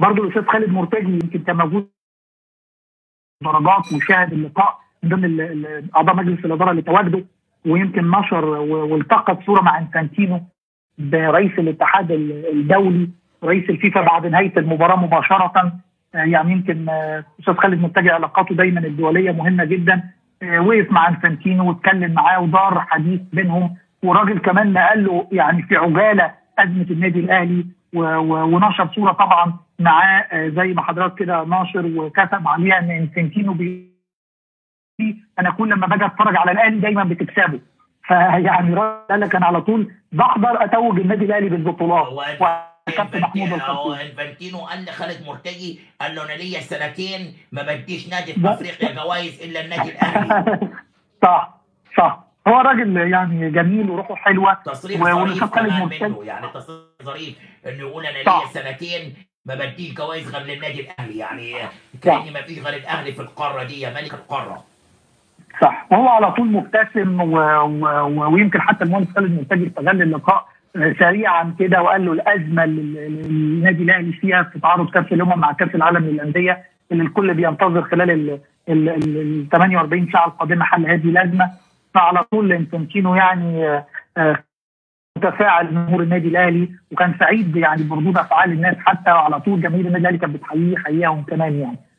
برضه الاستاذ خالد مرتجي يمكن كان موجود درجات وشاهد اللقاء من ضمن اعضاء مجلس الاداره اللي تواجدوا ويمكن نشر والتقط صوره مع انفانتينو برئيس الاتحاد الدولي رئيس الفيفا بعد نهايه المباراه مباشره يعني يمكن استاذ خالد مرتجي علاقاته دايما الدوليه مهمه جدا وقف مع انفانتينو واتكلم معاه ودار حديث بينهم وراجل كمان نقل له يعني في عجاله ازمه النادي الاهلي ونشر صوره طبعا معاه زي ما حضرتك كده ناشر وكتب عليها ان انفنتينو بي انا كل لما باجي اتفرج على الاهلي دايما بتكسبه فيعني قال لك انا على طول بحضر اتوج النادي الاهلي بالبطولات كابتن محمود هو انفانتينو قال لخالد مرتجي قال له انا ليا سنتين ما بديش نادي في افريقيا جوائز الا النادي الاهلي صح صح هو راجل يعني جميل وروحه حلوه تصريح ظريف كمان منه يعني تصريح ظريف انه يقول انا ليا سنتين ما بديش جوائز غير للنادي الاهلي يعني كاني ما فيش غير الاهلي في القاره دي يا ملك القاره صح وهو على طول مبتسم و... و... ويمكن حتى المهندس خالد مرتجي استغل اللقاء سريعا كده وقال له الازمه اللي النادي الاهلي فيها في تعارض كاس الامم مع كاس العالم للانديه اللي الكل بينتظر خلال ال ال 48 ساعه القادمه حل هذه الازمه فعلى طول انفانتينو يعني متفاعل جمهور النادي الاهلي وكان سعيد يعني بردود افعال الناس حتى على طول جماهير النادي الاهلي كانت بتحييه حياهم كمان يعني